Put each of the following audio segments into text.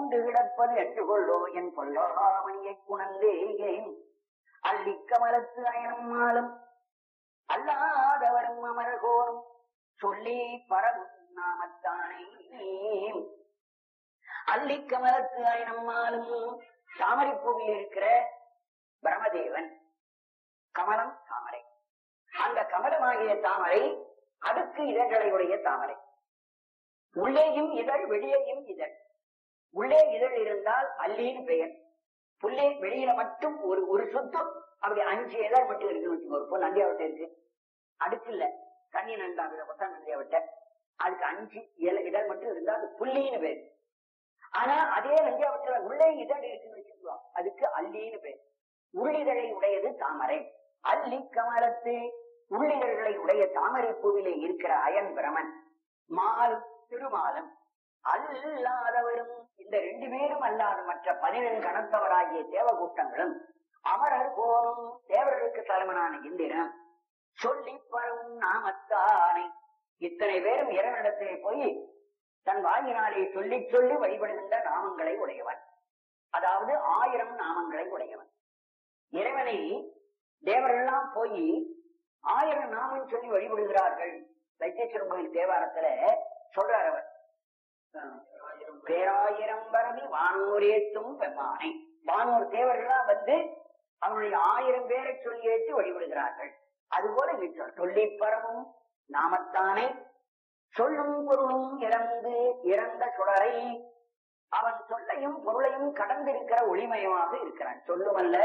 பூண்டு கிடப்பது என்று கொள்ளோ என் பொல்லாமணியை குணந்தேன் அள்ளிக்கமலத்து அயனம் மாலும் அல்லாதவரும் அமரகோரும் சொல்லி பரவும் நாமத்தானே அள்ளிக்கமலத்து அயனம் மாலும் தாமரை பூவில் இருக்கிற பிரமதேவன் கமலம் தாமரை அந்த கமலமாகிய தாமரை அடுக்கு இதழ்களை உடைய தாமரை உள்ளேயும் இதழ் வெளியேயும் இதழ் உள்ளே இதழ் இருந்தால் அல்லின்னு பெயர் புள்ளே வெளியில மட்டும் ஒரு ஒரு சுத்தம் அப்படி அஞ்சு இதழ் மட்டும் இருக்குன்னு வச்சுக்கோ இப்போ நந்தியாவட்டை இருக்கு அடுக்கு இல்ல தண்ணி நண்டா கொட்டா நந்தியாவட்டை அதுக்கு அஞ்சு இல இதழ் மட்டும் இருந்தா அது புள்ளின்னு பேர் ஆனா அதே நந்தியாவட்டில உள்ளே இதழ் இருக்குன்னு வச்சுக்கோ அதுக்கு அல்லின்னு பேர் உள்ளிதழை உடையது தாமரை அல்லி கமலத்து உள்ளிதழ்களை உடைய தாமரை பூவிலே இருக்கிற அயன் பிரமன் மால் திருமாலம் அல்லாதவரும் இந்த ரெண்டு பேரும் அல்லாத மற்ற பதினெண் கணத்தவராகிய தேவகூட்டங்களும் அமரர் போனும் தேவர்களுக்கு தலைவனான இந்திரன் சொல்லி பரவும் நாமத்தானை இத்தனை பேரும் இறைவனிடத்திலே போய் தன் வாயினாலே சொல்லி சொல்லி வழிபடுகின்ற நாமங்களை உடையவன் அதாவது ஆயிரம் நாமங்களை உடையவன் இறைவனை தேவரெல்லாம் போய் ஆயிரம் நாமம் சொல்லி வழிபடுகிறார்கள் வைத்தீஸ்வரன் கோயில் தேவாரத்துல சொல்றார் அவர் பேராயிரம் பரவி வானூர் ஏத்தும் பெம்மானை வானூர் தேவர்களா வந்து அவனுடைய ஆயிரம் பேரை சொல்லி ஏற்றி வழிபடுகிறார்கள் அதுபோல இங்கு சொல் சொல்லி பரவும் நாமத்தானே சொல்லும் பொருளும் இறந்து இறந்த சுடரை அவன் சொல்லையும் பொருளையும் கடந்திருக்கிற ஒளிமயமாக இருக்கிறான் சொல்லுமல்ல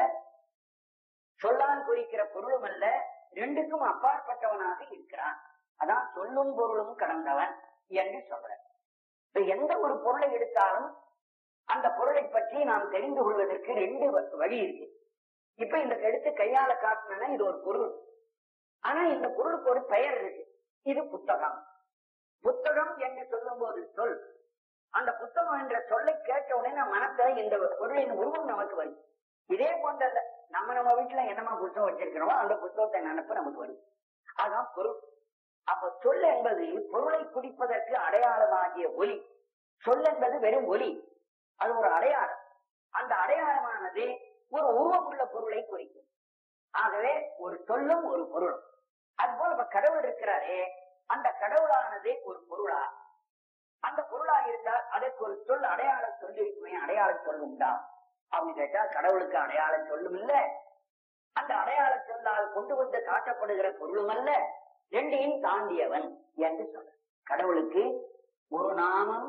சொல்லால் குறிக்கிற பொருளும் அல்ல ரெண்டுக்கும் அப்பாற்பட்டவனாக இருக்கிறான் அதான் சொல்லும் பொருளும் கடந்தவன் என்று சொல்ற இப்ப எந்த ஒரு பொருளை எடுத்தாலும் அந்த பொருளை பற்றி நாம் தெரிந்து கொள்வதற்கு ரெண்டு வ- வழி இருக்கு இப்ப இந்த எடுத்து கையால காட்டினா இது ஒரு பொருள் ஆனா இந்த பொருளுக்கு ஒரு பெயர் இருக்கு இது புத்தகம் புத்தகம் என்று சொல்லும் போது சொல் அந்த புத்தகம் என்ற சொல்லை கேட்ட உடனே மனத்துல இந்த பொருளின் உருவம் நமக்கு வரும் இதே போன்றத நம்ம நம்ம வீட்டுல என்னமா புத்தகம் வச்சிருக்கிறோமோ அந்த புத்தகத்தை நினைப்பு நமக்கு வரும் அதான் பொருள் அப்ப சொல் என்பது பொருளை குடிப்பதற்கு அடையாளமாகிய ஒலி சொல் என்பது வெறும் ஒலி அது ஒரு அடையாளம் அந்த அடையாளமானது ஒரு உருவமுள்ள பொருளை குறிக்கும் ஆகவே ஒரு சொல்லும் ஒரு பொருளும் அது போல இப்ப கடவுள் இருக்கிறாரே அந்த கடவுளானது ஒரு பொருளா அந்த பொருளா இருந்தால் அதற்கு ஒரு சொல் அடையாளம் சொல்லிருக்குமே அடையாளம் சொல் உண்டா அப்படின்னு கேட்டா கடவுளுக்கு அடையாளம் சொல்லும் இல்ல அந்த அடையாள சொல்லால் கொண்டு வந்து காட்டப்படுகிற பொருளும் அல்ல ரெண்டையும் தாண்டியவன் என்று சொல்ற கடவுளுக்கு ஒரு நாமம்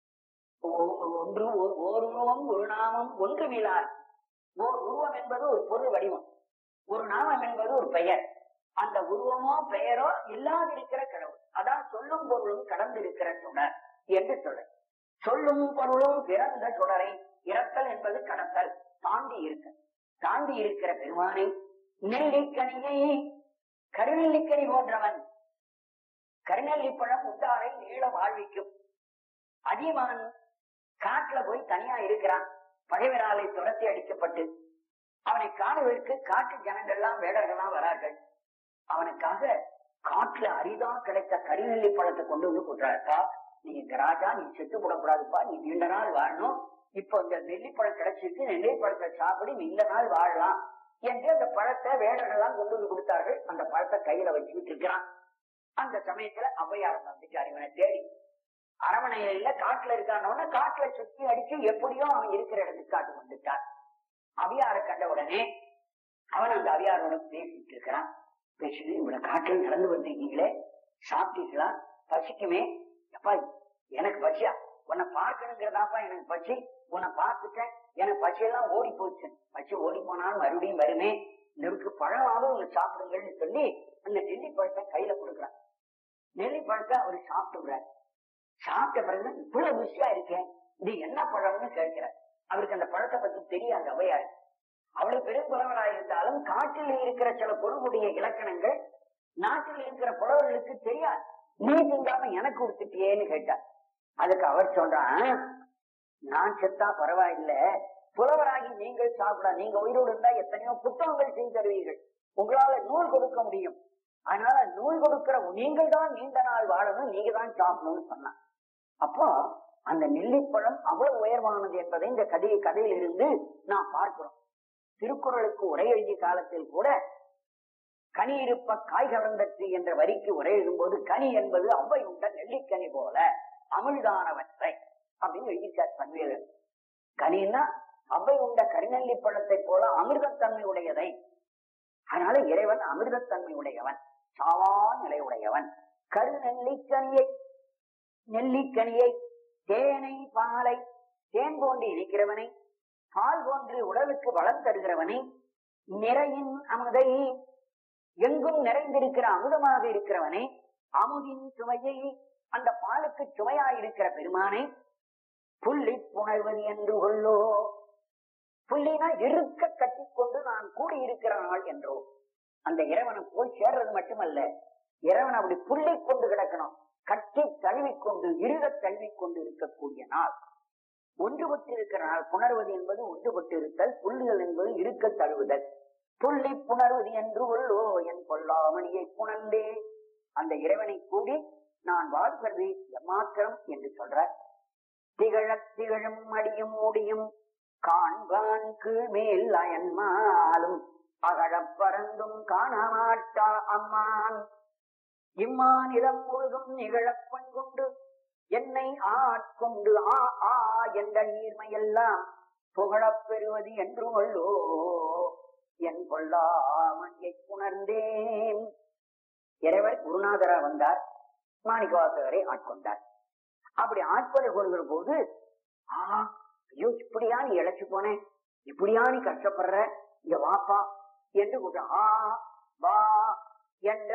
ஒ- ஒன்று ஒ- ஓர் உருவம் ஒரு நாமம் ஒன்று மீளார் ஓர் உருவம் என்பது ஒரு பொருள் வடிவம் ஒரு நாமம் என்பது ஒரு பெயர் அந்த உருவமோ பெயரோ இல்லாதிருக்கிற கடவுள் அதான் சொல்லும் பொருளும் கடந்திருக்கிற சுடர் என்று சொல்ற சொல்லும் பொருளும் பிறந்த சுடரை இறத்தல் என்பது கடத்தல் தாண்டி இருக்க தாண்டி இருக்கிற பெருமானை நெல்லிக்கனியை கருநெல்லிக்கனி போன்றவன் கருநெல்லிப்பழம் உண்டாரை நீள வாழ்விக்கும் அதியமான் காட்டுல போய் தனியா இருக்கிறான் பகைவராலை துரத்தி அடிக்கப்பட்டு அவனை காணுவதற்கு காட்டு ஜனங்கள்லாம் வேடர்கள்லாம் வரார்கள் அவனுக்காக காட்டுல அரிதா கிடைத்த கரிநெல்லி பழத்தை கொண்டு வந்து கொடுறாருப்பா நீ எங்க ராஜா நீ செத்து போடக்கூடாதுப்பா நீ நீண்ட நாள் வாழணும் இப்போ இந்த நெல்லிப்பழம் கிடைச்சிருக்கு நெல்லிப்பழத்தை சாப்பிடு நீண்ட நாள் வாழலாம் என்று அந்த பழத்தை வேடர்கள்லாம் கொண்டு வந்து கொடுத்தார்கள் அந்த பழத்தை கையில வச்சுக்கிட்டு இருக்கிறான் அந்த சமயத்துல ஔவையார் வந்துட்டார் இவனை தேடி அரமனையில காட்டுல இருக்கானோன்னு காட்டுல சுத்தி அடிச்சு எப்படியோ அவன் இருக்கிற இடத்துக்கு காட்டு வந்துட்டான் அவியாரை கண்ட உடனே அவன் அந்த அவியாரோட பேசிட்டு இருக்கிறான் பேசிட்டு இவ்வளவு காட்டுல நடந்து வந்திருக்கீங்களே சாப்பிட்டீங்களா பசிக்குமே அப்பா எனக்கு பசியா உன்னை பார்க்கணுங்கிறதாப்பா எனக்கு பசி உன்னை பார்த்துட்டேன் எனக்கு பசியெல்லாம் ஓடி போச்சு பசி ஓடி போனாலும் மறுபடியும் வருமே நெருக்கு பழமாவது ஒண்ணு சாப்பிடுங்கன்னு சொல்லி அந்த நெல்லி பழத்தை கையில கொடுக்குறான் நெல்லி பழத்தை அவர் சாப்பிட்டுறார் சாப்பிட்ட பிறகு இவ்வளவு ருசியா இருக்கேன் இது என்ன பழம்னு கேட்கிறார் அவருக்கு அந்த பழத்தை பத்தி தெரியாது அவையாரு அவ்வளவு பெரும்புலவரா இருந்தாலும் காட்டில் இருக்கிற சில பொருளுடைய இலக்கணங்கள் நாட்டில் இருக்கிற புலவர்களுக்கு தெரியாது நீ திங்காம எனக்கு கொடுத்துட்டியேன்னு கேட்டார் அதுக்கு அவர் சொல்றான் நான் செத்தா பரவாயில்ல புலவராகி நீங்கள் சாப்பிட நீங்க உயிரோடு இருந்தா எத்தனையோ புத்தகங்கள் செய்து தருவீர்கள் உங்களால நூல் கொடுக்க முடியும் அதனால நூல் கொடுக்கிற நீங்கள் தான் நீண்ட நாள் வாழணும் நீங்க தான் சாப்பிடணும்னு சொன்னான் அப்போ அந்த நெல்லிப்பழம் அவ்வளவு உயர்வான அவசியமானது என்பதை இந்த கதை கதையிலிருந்து நாம் பார்க்கிறோம் திருக்குறளுக்கு உரை எழுதிய காலத்தில் கூட கனி இருப்ப காய் கவர்ந்தற்று என்ற வரிக்கு உரை எழுதும்போது கனி என்பது அவ்வை உண்ட நெல்லிக்கனி போல அமிழ்தானவற்றை அப்படின்னு எழுதிட்டார் பல்வேறு கனின்னா அவ்வை உண்ட கரிநெல்லி பழத்தை போல அமிர்தத்தன்மை உடையதை அதனால இறைவன் அமிர்தத்தன்மை உடையவன் சாவா நிலை உடையவன் கருநெல்லிக்கனியை நெல்லிக்கனியை தேனை பாலை தேன் போன்று இணைக்கிறவனை பால் போன்று உடலுக்கு வளம் தருகிறவனை நிறையின் அமுதை எங்கும் நிறைந்திருக்கிற அமுதமாக இருக்கிறவனை அமுதின் சுவையை அந்த பாலுக்கு சுவையாயிருக்கிற பெருமானை புள்ளி புணர்வது என்று கொள்ளோ புள்ளினா இருக்க கட்டிக்கொண்டு நான் கூடியிருக்கிற நாள் என்றோ அந்த இறைவனை போய் சேர்றது மட்டுமல்ல இறைவன் அப்படி புள்ளி கொண்டு கிடக்கணும் கட்டி தழுவிக்கொண்டு இருக தழுவிக்கொண்டு இருக்கக்கூடிய நாள் ஒன்றுபட்டு இருக்கிற நாள் புணர்வது என்பது ஒன்றுபட்டு இருத்தல் புள்ளுதல் என்பது இருக்க தழுவுதல் புள்ளி புணர்வது என்று உள்ளோ என் பொல்லாமணியை புணர்ந்தே அந்த இறைவனை கூடி நான் வாழ்வது எம்மாத்திரம் என்று சொல்ற திகழத் திகழும் அடியும் முடியும் காண்பான் கீழ்மேல் அயன்மாலும் அகழப் பறந்தும் காணமாட்டா அம்மான் இம்மாநிலம் முழுதும் நிகழப் கொண்டு என்னை ஆட்கொண்டு ஆ ஆ என்ற நீர்மையெல்லாம் புகழப் பெறுவது என்று கொள்ளோ என் கொள்ளாமணியை புணர்ந்தேன் இறைவர் குருநாதரா வந்தார் மாணிக்கவாசகரை ஆட்கொண்டார் அப்படி ஆட்கொள்ள கொள்கிற போது ஆ ஐயோ இப்படியா நீ இழைச்சு போனேன் இப்படியா நீ கஷ்டப்படுற இங்க வாப்பா என்று கூட்ட ஆ வா என்ற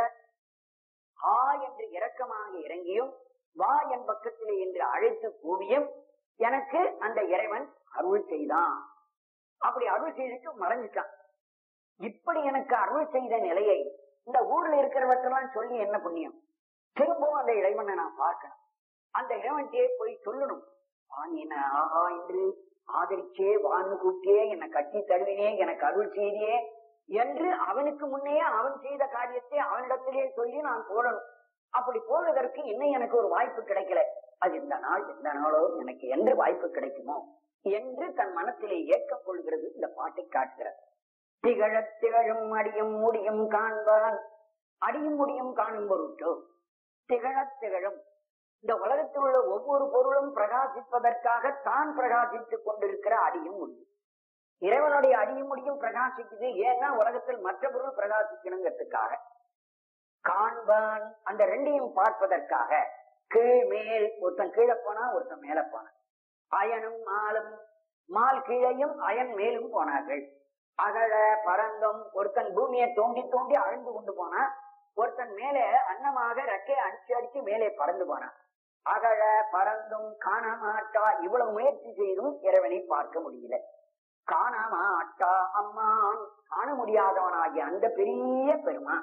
ஆ என்று இரக்கமாக இறங்கியும் வா என் பக்கத்திலே என்று அழைத்து கூவியும் எனக்கு அந்த இறைவன் அருள் செய்தான் அப்படி அருள் செய்துட்டு மறைஞ்சிட்டான் இப்படி எனக்கு அருள் செய்த நிலையை இந்த ஊர்ல இருக்கிறவற்றெல்லாம் சொல்லி என்ன புண்ணியம் திரும்பவும் அந்த இறைவனை நான் பார்க்கணும் அந்த இறைவன்கிட்டயே போய் சொல்லணும் வான் என்ன ஆஹா என்று ஆதரிச்சே வான்னு கூட்டியே என்னை கட்டி தழுவினே எனக்கு அருள் செய்தியே என்று அவனுக்கு முன்னே அவன் செய்த காரியத்தை அவனிடத்திலே சொல்லி நான் போடணும் அப்படி போவதற்கு இன்னும் எனக்கு ஒரு வாய்ப்பு கிடைக்கல அது இந்த நாள் இந்த நாளோ எனக்கு என்று வாய்ப்பு கிடைக்குமோ என்று தன் மனத்திலே ஏக்கம் கொள்கிறது இந்த பாட்டை காட்டுகிறது திகழத் திகழும் அடியும் முடியும் காண்பான் அடியும் முடியும் காணும் பொருட்டோ திகழத் திகழும் இந்த உலகத்தில் உள்ள ஒவ்வொரு பொருளும் பிரகாசிப்பதற்காக தான் பிரகாசித்துக் கொண்டிருக்கிற அடியும் முடியும் இறைவனுடைய அடியும் முடியும் பிரகாசிக்குது ஏன்னா உலகத்தில் மற்ற பொருள் பிரகாசிக்கணுங்கிறதுக்காக காண்பான் அந்த ரெண்டையும் பார்ப்பதற்காக கீழ் மேல் ஒருத்தன் கீழே போனா ஒருத்தன் மேல போனான் அயனும் மாலும் மால் கீழையும் அயன் மேலும் போனார்கள் அகழ பரந்தம் ஒருத்தன் பூமியை தோண்டி தோண்டி அழிந்து கொண்டு போனா ஒருத்தன் மேலே அன்னமாக ரெக்கை அடிச்சு அடிச்சு மேலே பறந்து போனான் அகழ பறந்தும் காணமாட்டா இவ்வளவு முயற்சி செய்தும் இறைவனை பார்க்க முடியல காணமாட்டா அம்மான் காண முடியாதவனாகிய அந்த பெரிய பெருமான்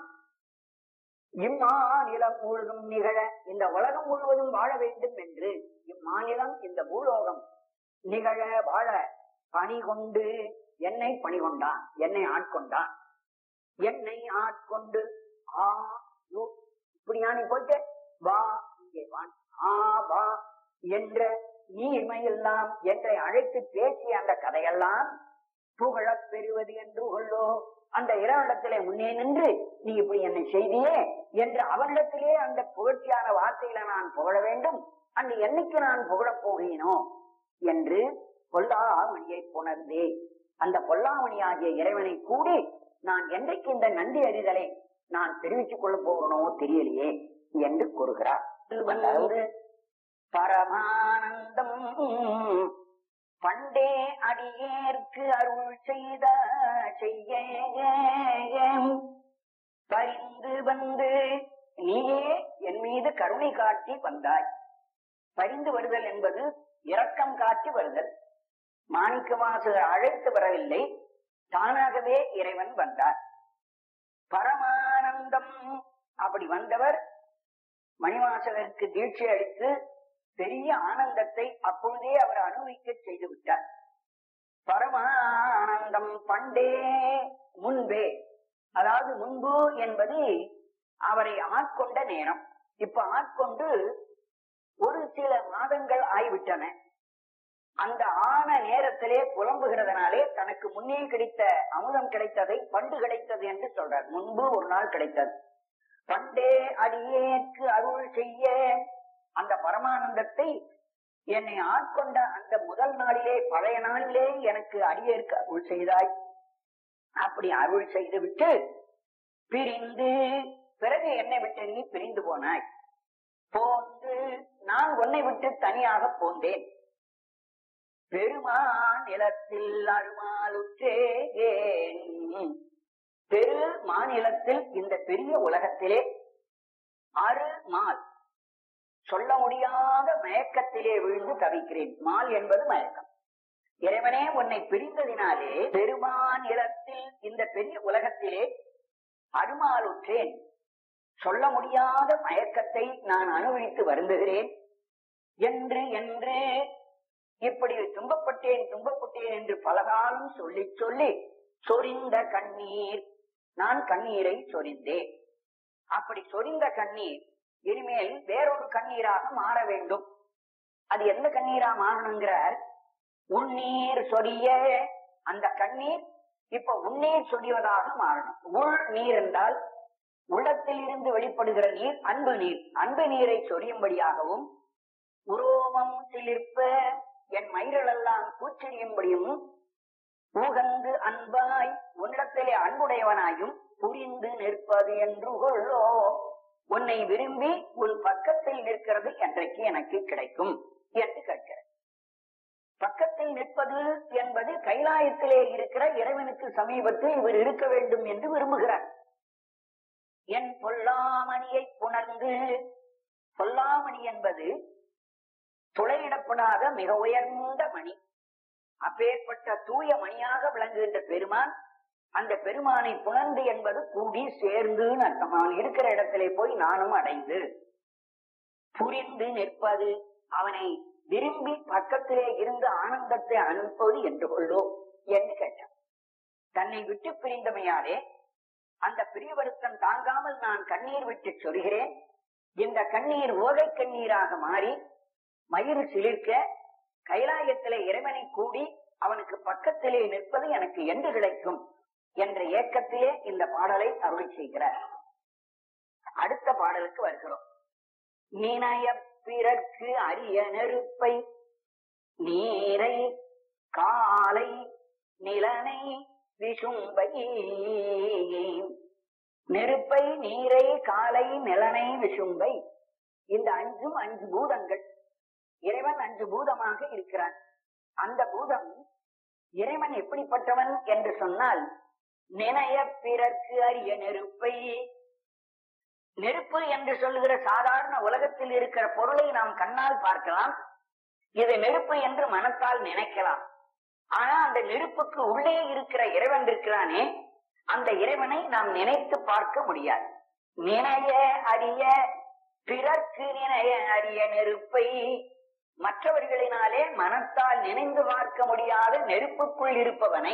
இம்மாநிலம் முழுதும் நிகழ இந்த உலகம் முழுவதும் வாழ வேண்டும் என்று இம்மாநிலம் இந்த பூலோகம் நிகழ வாழ பணி கொண்டு என்னை பணி கொண்டான் என்னை ஆட்கொண்டான் என்னை ஆட்கொண்டு ஆ யோ, இப்படியா நீ போயிட்டு வா இங்கே வா ஆ வா என்ற நீர்மையெல்லாம் என்னை அழைத்து பேசிய அந்த கதையெல்லாம் புகழப் பெறுவது என்று கொள்ளோ அந்த இறைவனிடத்திலே முன்னே நின்று நீ இப்படி என்னை செய்தியே என்று அவனிடத்திலே அந்த புகழ்ச்சியான வார்த்தையில நான் புகழ வேண்டும் அன்று என்னைக்கு நான் புகழப் போகிறேனோ என்று பொல்லாமணியை புணர்ந்தே அந்த பொல்லாமணி ஆகிய இறைவனை கூடி நான் என்றைக்கு இந்த நன்றி அறிதலை நான் தெரிவித்துக் கொள்ள போகிறனோ தெரியலையே என்று கூறுகிறார் அதாவது பரமானந்தம் பண்டே அடியேற்கு அருள் செய்த செய்ய பரிந்து வந்து நீயே என் மீது கருணை காட்டி வந்தாய் பரிந்து வருதல் என்பது இரக்கம் காட்டி வருதல் மாணிக்க வாசகர் அழைத்து வரவில்லை தானாகவே இறைவன் வந்தார் பரமானந்தம் அப்படி வந்தவர் மணிவாசகருக்கு தீட்சை அளித்து பெரிய ஆனந்தத்தை அப்பொழுதே அவர் அனுபவிக்க செய்து விட்டார் பரமானந்தம் பண்டே முன்பே அதாவது முன்பு என்பது அவரை ஆட்கொண்ட நேரம் இப்ப ஆட்கொண்டு ஒரு சில மாதங்கள் ஆய்விட்டன அந்த ஆன நேரத்திலே புலம்புகிறதுனாலே தனக்கு முன்னே கிடைத்த அமுதம் கிடைத்ததை பண்டு கிடைத்தது என்று சொல்றார் முன்பு ஒரு நாள் கிடைத்தது பண்டே அடியேற்கு அருள் செய்ய அந்த பரமானந்தத்தை என்னை ஆட்கொண்ட அந்த முதல் நாளிலே பழைய நாளிலே எனக்கு அடியேற்கு அருள் செய்தாய் அப்படி அருள் செய்து விட்டு பிரிந்து பிறகு என்னை விட்டு நீ பிரிந்து போனாய் போந்து நான் உன்னை விட்டு தனியாக போந்தேன் பெருமான் நிலத்தில் அருமாலுற்றேன் பெரு மாநிலத்தில் இந்த பெரிய உலகத்திலே அரு மால் சொல்ல முடியாத மயக்கத்திலே விழுந்து தவிக்கிறேன் மால் என்பது மயக்கம் இறைவனே உன்னை பிரிந்ததினாலே பெருமாநிலத்தில் இந்த பெரிய உலகத்திலே அருமாலுற்றேன் சொல்ல முடியாத மயக்கத்தை நான் அனுபவித்து வருந்துகிறேன் என்று என்று இப்படி துன்பப்பட்டேன் துன்பப்பட்டேன் என்று பலகாலம் சொல்லி சொல்லி சொரிந்த கண்ணீர் நான் கண்ணீரை சொரிந்தேன் அப்படி சொரிந்த கண்ணீர் இனிமேல் வேறொரு கண்ணீராக மாற வேண்டும் அது எந்த கண்ணீரா மாறணுங்கிறார் உன்னீர் சொரிய அந்த கண்ணீர் இப்ப உன்னீர் சொரிவதாக மாறணும் உள் நீர் என்றால் உள்ளத்தில் இருந்து வெளிப்படுகிற நீர் அன்பு நீர் அன்பு நீரை சொரியும்படியாகவும் உரோமம் சிலிர்ப்ப என் மயிரெல்லாம் கூச்செறியும்படியும் உகந்து அன்பாய் உன்னிடத்திலே அன்புடையவனாயும் புரிந்து நிற்பது என்று கொள்ளோ உன்னை விரும்பி உன் பக்கத்தில் நிற்கிறது என்றைக்கு எனக்கு கிடைக்கும் என்று கேட்கிறார் பக்கத்தில் நிற்பது என்பது கைலாயத்திலே இருக்கிற இறைவனுக்கு சமீபத்தில் இவர் இருக்க வேண்டும் என்று விரும்புகிறார் என் பொல்லாமணியை புணர்ந்து பொல்லாமணி என்பது துளையிடப்படாத மிக உயர்ந்த மணி அப்பேற்பட்ட தூய மணியாக விளங்குகின்ற பெருமான் அந்த பெருமானை புணர்ந்து என்பது கூடி சேர்ந்துன்னு அர்த்தம் அவன் இருக்கிற இடத்திலே போய் நானும் அடைந்து புரிந்து நிற்பது அவனை விரும்பி பக்கத்திலே இருந்து ஆனந்தத்தை அனுப்புவது என்று கொள்ளோ என்று கேட்டான் தன்னை விட்டு பிரிந்தமையாலே அந்த பிரியவருத்தம் தாங்காமல் நான் கண்ணீர் விட்டு சொல்கிறேன் இந்த கண்ணீர் ஓகை கண்ணீராக மாறி மயிறு சிலிர்க்க கைலாயத்திலே இறைவனை கூடி அவனுக்கு பக்கத்திலே நிற்பது எனக்கு என்று கிடைக்கும் என்ற ஏக்கத்திலே இந்த பாடலை அருளி செய்கிறார் அடுத்த பாடலுக்கு வருகிறோம் நினைய பிறர்க்கு அரிய நெருப்பை நீரை காலை நிலனை விசும்பை நெருப்பை நீரை காலை நிலனை விசும்பை இந்த அஞ்சும் அஞ்சு பூதங்கள் இறைவன் அஞ்சு பூதமாக இருக்கிறான் அந்த பூதம் இறைவன் எப்படிப்பட்டவன் என்று சொன்னால் நினைய பிறர்க்கு அரிய நெருப்பை நெருப்பு என்று சொல்லுகிற சாதாரண உலகத்தில் இருக்கிற பொருளை நாம் கண்ணால் பார்க்கலாம் இது நெருப்பு என்று மனத்தால் நினைக்கலாம் ஆனா அந்த நெருப்புக்கு உள்ளே இருக்கிற இறைவன் இருக்கிறானே அந்த இறைவனை நாம் நினைத்து பார்க்க முடியாது நினைய அறிய பிறர்க்கு நினைய அறிய நெருப்பை மற்றவர்களினாலே மனத்தால் நினைந்து பார்க்க முடியாத நெருப்புக்குள் இருப்பவனை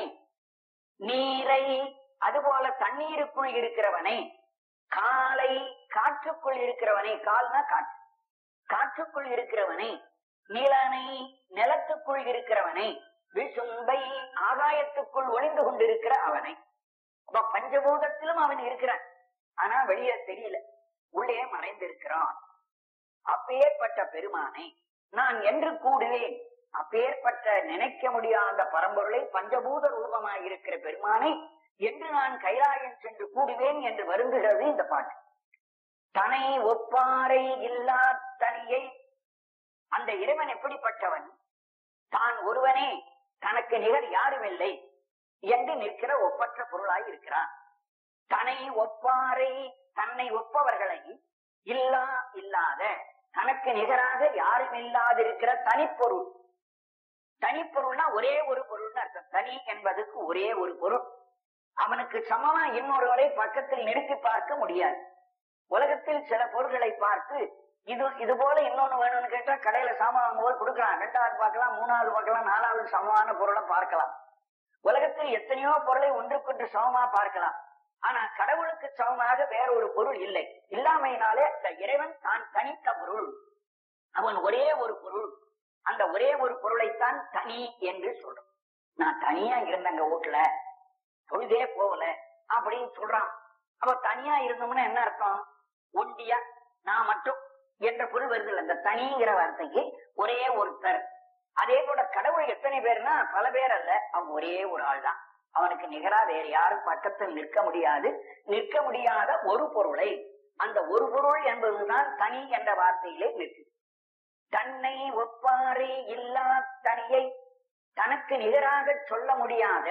நீரை அதுபோல தண்ணீருக்குள் இருக்கிறவனை காலை காற்றுக்குள் இருக்கிறவனை கால்னா காற்று காற்றுக்குள் இருக்கிறவனை நிலனை நிலத்துக்குள் இருக்கிறவனை விசும்பை ஆகாயத்துக்குள் ஒளிந்து கொண்டிருக்கிற அவனை அப்ப பஞ்சபூதத்திலும் அவன் இருக்கிறான் ஆனா வெளியே தெரியல உள்ளே மறைந்திருக்கிறான் அப்பேற்பட்ட பெருமானை நான் என்று கூடுவேன் அப்பேற்பட்ட நினைக்க முடியாத பரம்பொருளை பஞ்சபூத ரூபமாய் இருக்கிற பெருமானை என்று நான் கைலாயம் சென்று கூடுவேன் என்று வருந்துகிறது இந்த பாட்டு தனை ஒப்பாரை இல்லா தனியை அந்த இறைவன் எப்படிப்பட்டவன் தான் ஒருவனே தனக்கு நிகர் யாரும் இல்லை என்று நிற்கிற ஒப்பற்ற பொருளாய் இருக்கிறான் தன்னை ஒப்பாரை தன்னை ஒப்பவர்களை இல்லா இல்லாத தனக்கு நிகராக யாரும் இல்லாதிருக்கிற தனிப்பொருள் தனிப்பொருள்னா ஒரே ஒரு பொருள்னு அர்த்தம் தனி என்பதுக்கு ஒரே ஒரு பொருள் அவனுக்கு சமமா இன்னொருவரை பக்கத்தில் நிறுத்தி பார்க்க முடியாது உலகத்தில் சில பொருள்களை பார்த்து இது இது போல இன்னொன்னு வேணும்னு கேட்டா கடையில சாமான் வாங்கும்போது கொடுக்கலாம் ரெண்டாவது பார்க்கலாம் மூணாவது பார்க்கலாம் நாலாவது சமமான பொருளை பார்க்கலாம் உலகத்தில் எத்தனையோ பொருளை ஒன்றுக்கொன்று சமமா பார்க்கலாம் ஆனா கடவுளுக்கு சமமாக வேற ஒரு பொருள் இல்லை இல்லாமையினாலே இந்த இறைவன் தான் தனித்த பொருள் அவன் ஒரே ஒரு பொருள் அந்த ஒரே ஒரு பொருளைத்தான் தனி என்று சொல்றோம் நான் தனியா இருந்தங்க வீட்டுல தொழுதே போகல அப்படின்னு சொல்றான் அப்ப தனியா இருந்தோம்னா என்ன அர்த்தம் ஒண்டியா நான் மட்டும் என்ற பொருள் வருது அந்த தனிங்கிற வார்த்தைக்கு ஒரே ஒருத்தர் அதே போல கடவுள் எத்தனை பேர்னா பல பேர் அல்ல அவன் ஒரே ஒரு ஆள் தான் அவனுக்கு நிகரா வேற யாரும் பக்கத்தில் நிற்க முடியாது நிற்க முடியாத ஒரு பொருளை அந்த ஒரு பொருள் என்பதுதான் தனி என்ற வார்த்தையிலே நிற்கு தன்னை ஒப்பாறு இல்லா தனியை தனக்கு நிகராக சொல்ல முடியாத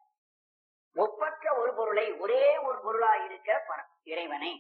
ஒப்பற்ற ஒரு பொருளை ஒரே ஒரு பொருளாய் இருக்கிற பரம் இறைவனை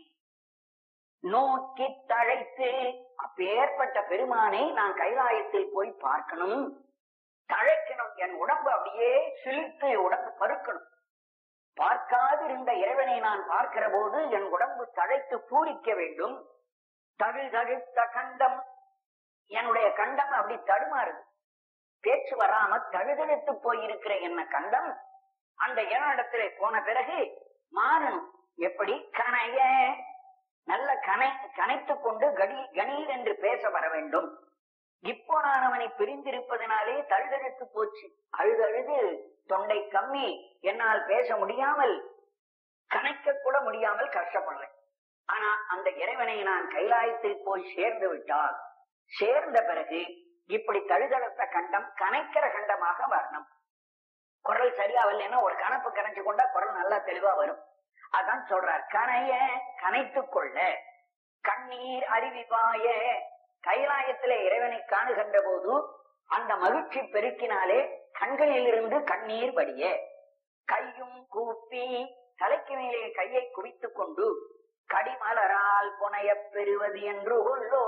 நோக்கி தழைத்து அப்பேற்பட்ட பெருமானை நான் கைலாயத்தில் போய் பார்க்கணும் தழைக்கணும் என் உடம்பு அப்படியே சிலிர்த்து உடம்பு பருக்கணும் பார்க்காதிருந்த இறைவனை நான் பார்க்கிற போது என் உடம்பு தழைத்து பூரிக்க வேண்டும் தழு தழுத்த கண்டம் என்னுடைய கண்டம் அப்படி தடுமாறுது பேச்சு வராம தழுதழுத்து போயிருக்கிற என்ன கண்டம் அந்த இடத்துல போன பிறகு மாறணும் எப்படி கனைய நல்ல கனை கனைத்துக் கொண்டு கடி கணீர் என்று பேச வர வேண்டும் இப்போ நான் அவனை பிரிந்திருப்பதனாலே தழுதழுத்து போச்சு அழுதழுது தொண்டை கம்மி என்னால் பேச முடியாமல் கணைக்க கூட முடியாமல் கஷ்டப்படுறேன் ஆனா அந்த இறைவனை நான் கைலாயத்தில் போய் சேர்ந்து விட்டால் சேர்ந்த பிறகு இப்படி தழுதழுத்த கண்டம் கனைக்கிற கண்டமாக வரணும் குரல் சரியா வரலன்னா ஒரு கணப்பு கணைச்சு கொண்டா குரல் நல்லா தெளிவா வரும் அதான் சொல்றார் கனைய கனைத்துக் கொள்ள கண்ணீர் அருவிபாய கைலாயத்திலே இறைவனை காணுகின்ற போது அந்த மகிழ்ச்சி பெருக்கினாலே கண்களிலிருந்து கண்ணீர் வடிய கையும் கூப்பி தலைக்கு மேலே கையை குவித்துக் கொண்டு கடிமலரால் புனையப் பெறுவது என்று கொள்ளோ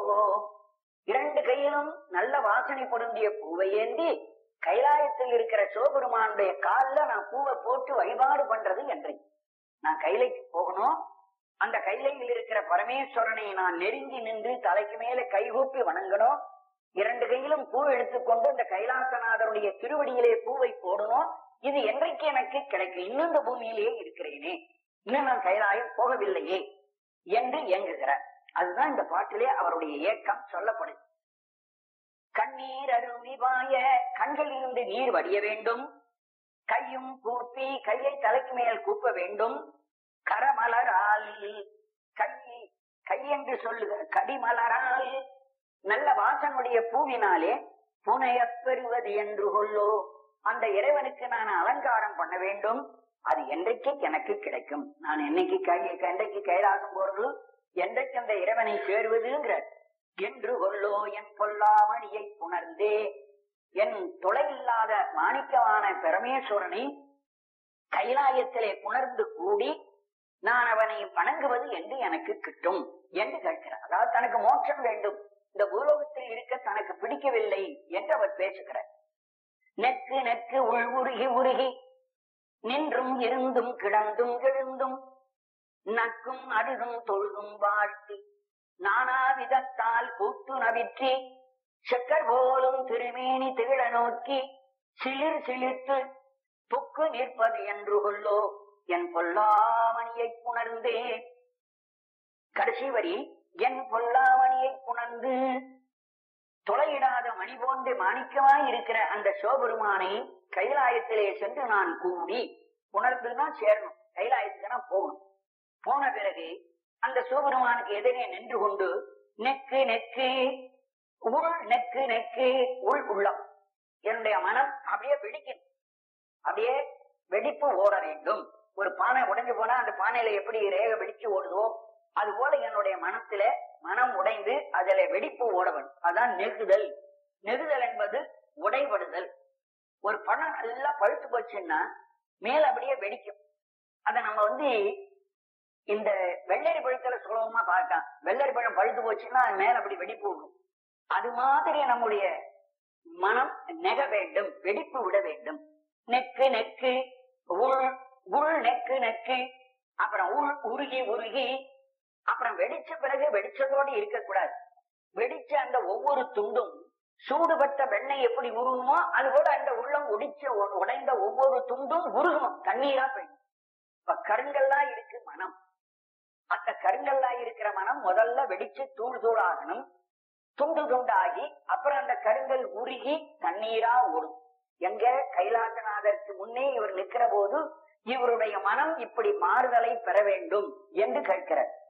இரண்டு கையிலும் நல்ல வாசனை பொருந்திய பூவை ஏந்தி கைலாயத்தில் இருக்கிற சிவபெருமானுடைய கால்ல நான் பூவை போட்டு வழிபாடு பண்றது என்று நான் கைலைக்கு போகணும் அந்த கைலையில் இருக்கிற பரமேஸ்வரனை நான் நெருங்கி நின்று தலைக்கு மேல கைகூப்பி வணங்கணும் இரண்டு கையிலும் பூ எடுத்துக்கொண்டு அந்த கைலாசநாதருடைய திருவடியிலே பூவை போடணும் இது என்றைக்கு எனக்கு கிடைக்கும் இன்னும் இந்த பூமியிலேயே இருக்கிறேனே இன்னும் நான் கைலாயம் போகவில்லையே என்று இயங்குகிறார் அதுதான் இந்த பாட்டிலே அவருடைய ஏக்கம் சொல்லப்படுது கண்ணீர் அருவிவாய கண்களிலிருந்து நீர் வடிய வேண்டும் கையும் கூப்பி கையை தலைக்கு மேல் கூப்ப வேண்டும் கரமலரால் கை கை என்று சொல்லுக கடிமலரால் நல்ல வாசனுடைய பூவினாலே புனையப் பெறுவது என்று கொள்ளோ அந்த இறைவனுக்கு நான் அலங்காரம் பண்ண வேண்டும் அது என்றைக்கு எனக்கு கிடைக்கும் நான் என்னைக்கு கை என்றைக்கு கைலாசம் போறது என்றைக்கு அந்த இறைவனை சேருவதுங்கிற என்று கொள்ளோ என் பொல்லாமணியை புணர்ந்தே என் தொலையில்லாத மாணிக்கமான பரமேஸ்வரனை கைலாயத்திலே புணர்ந்து கூடி நான் அவனை வணங்குவது என்று எனக்கு கிட்டும் என்று கேட்கிறார் அதாவது தனக்கு மோட்சம் வேண்டும் இந்த பூலோகத்தில் இருக்க தனக்கு பிடிக்கவில்லை என்று அவர் பேசுகிறார் நெக்கு நெக்கு உள் உருகி உருகி நின்றும் இருந்தும் கிடந்தும் எழுந்தும் நக்கும் அழுதும் தொழுதும் வாழ்த்தி நானாவிதத்தால் கூட்டு நவிற்றி செக்கர் போலும் திருமேனி திகழ நோக்கி சிலிர் சிலிர்த்து புக்கு நிற்பது என்று கொள்ளோ என் பொல்லாமணியை புணர்ந்தே கடைசி வரி என் பொல்லாமணியை புணர்ந்து தொலையிடாத மணி போன்று மாணிக்கமாய் இருக்கிற அந்த சிவபெருமானை கைலாயத்திலே சென்று நான் கூடி உணர்ந்துதான் சேரணும் கைலாயத்துக்கு நான் போகணும் போன பிறகு அந்த சிவபெருமானுக்கு எதிரே நின்று கொண்டு நெக்கு நெக்கு உள் நெக்கு நெக்கு உள் உள்ளம் என்னுடைய மனம் அப்படியே வெடிக்கணும் அப்படியே வெடிப்பு ஓட வேண்டும் ஒரு பானை உடைஞ்சு போனா அந்த பானையில எப்படி ரேக வெடிச்சு ஓடுதோ அது போல என்னுடைய மனத்தில மனம் உடைந்து அதுல வெடிப்பு ஓடவன் அதான் நெகுதல் நெகுதல் என்பது உடைபடுதல் ஒரு பழம் நல்லா பழுத்து போச்சுன்னா மேல அப்படியே வெடிக்கும் அத நம்ம வந்து இந்த வெள்ளரி பழத்துல சுலபமா பார்க்கலாம் வெள்ளரி பழம் பழுத்து போச்சுன்னா அது மேல அப்படி வெடிப்பு விடும் அது மாதிரி நம்முடைய மனம் நெக வேண்டும் வெடிப்பு விட வேண்டும் நெக்கு நெக்கு உள் உள் நெக்கு நெக்கு அப்புறம் உள் உருகி உருகி அப்புறம் வெடிச்ச பிறகு வெடிச்சதோடு இருக்கக்கூடாது வெடிச்ச அந்த ஒவ்வொரு துண்டும் சூடுபட்ட வெண்ணெய் எப்படி உருகுமோ அது போல அந்த உள்ளம் ஒடிச்ச உ- உடைந்த ஒவ்வொரு துண்டும் உருகணும் தண்ணீரா போயிடும் இப்ப கருங்கல்லா இருக்கு மனம் அந்த கருங்கல்லா இருக்கிற மனம் முதல்ல வெடிச்சு தூள் தூளாகணும் துண்டு துண்டாகி அப்புறம் அந்த கருங்கல் உருகி தண்ணீரா ஓடும் எங்க கைலாசநாதருக்கு முன்னே இவர் நிற்கிற போது இவருடைய மனம் இப்படி மாறுதலை பெற வேண்டும் என்று கேட்கிறார்